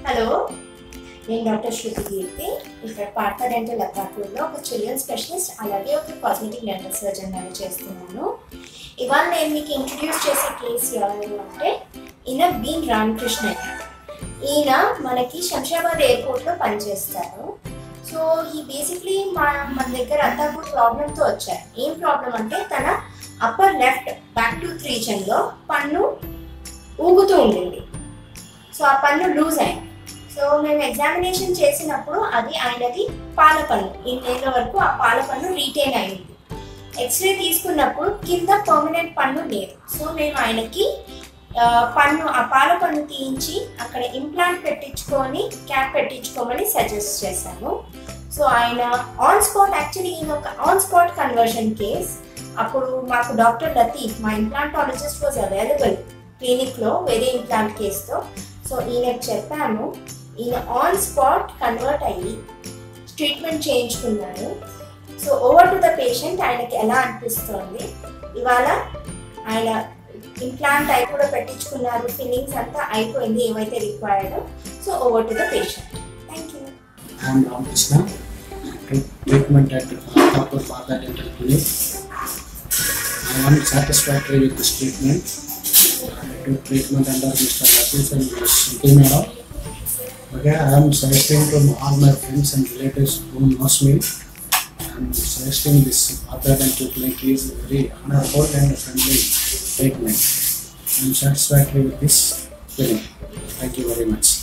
Hello నేను doctor శృతి కీర్తి ఇక్కడ Partha dental అత్తాపూర్లో ఒక చిల్డ్రన్ స్పెషలిస్ట్ అలాగే ఒక కాస్మెటిక్ డెంటల్ సర్జన్ గారు చేస్తున్నాను ఇవాళ నేను మీకు ఇంట్రడ్యూస్ చేసే కేసు ఎవరు అంటే ఈయన బీన్ రామకృష్ణ ఈయన మనకి శంషాబాద్ ఎయిర్పోర్ట్లో పనిచేస్తారు సో ఈ బేసిక్లీ మా మన దగ్గర అత్తాపూర్ ప్రాబ్లంతో వచ్చారు ఏం ప్రాబ్లం అంటే తన అప్పర్ లెఫ్ట్ బ్యాక్ టు రీజన్లో పన్ను ఊగుతూ ఉండింది సో ఆ పన్ను లూజ్ అయింది సో మేము ఎగ్జామినేషన్ చేసినప్పుడు అది ఆయనది పాల పన్ను ఈ నెల వరకు ఆ పాల పన్ను రీటైన్ అయింది ఎక్స్రే తీసుకున్నప్పుడు కింద పర్మనెంట్ పన్ను లేదు సో మేము ఆయనకి ఆ, పన్ను ఆ పాల పన్ను తీయించి అక్కడ ఇంప్లాంట్ పెట్టించుకొని క్యాప్ పెట్టించుకోమని సజెస్ట్ చేశాను సో ఆయన ఆన్ స్పాట్ యాక్చువల్లీ ఈయన ఒక ఆన్ స్పాట్ కన్వర్షన్ కేస్ అప్పుడు మాకు డాక్టర్ లతీఫ్ మా ఇంప్లాంటాలజిస్ట్ వాజ్ అవైలబుల్ క్లినిక్లో వేరే ఇంప్లాంట్ కేసుతో సో ఈయనకు చెప్పాము ఈయన ఆన్ స్పాట్ కన్వర్ట్ అయ్యి ట్రీట్మెంట్ చేయించుకున్నాడు so over to the patient ఆయనకి ఎలా అనిపిస్తోంది ఇవాళ ఆయన ఇంప్లాంట్ అయి కూడా పెట్టించుకున్నారు ఫిల్లింగ్స్ అంతా అయిపోయింది ఏవైతే required so over to the patient thank you I am Ramakrishna, treatment at Copper Father Dental Clinic. I am satisfactory with this treatment. I took treatment under Mr. Latif and Ms. Shruti Madam. Okay, I am suggesting to all my friends and relatives who knows me. I am suggesting this Father Dental Clinic is very honorable and friendly treatment. I am satisfactory with this clinic. Thank you very much.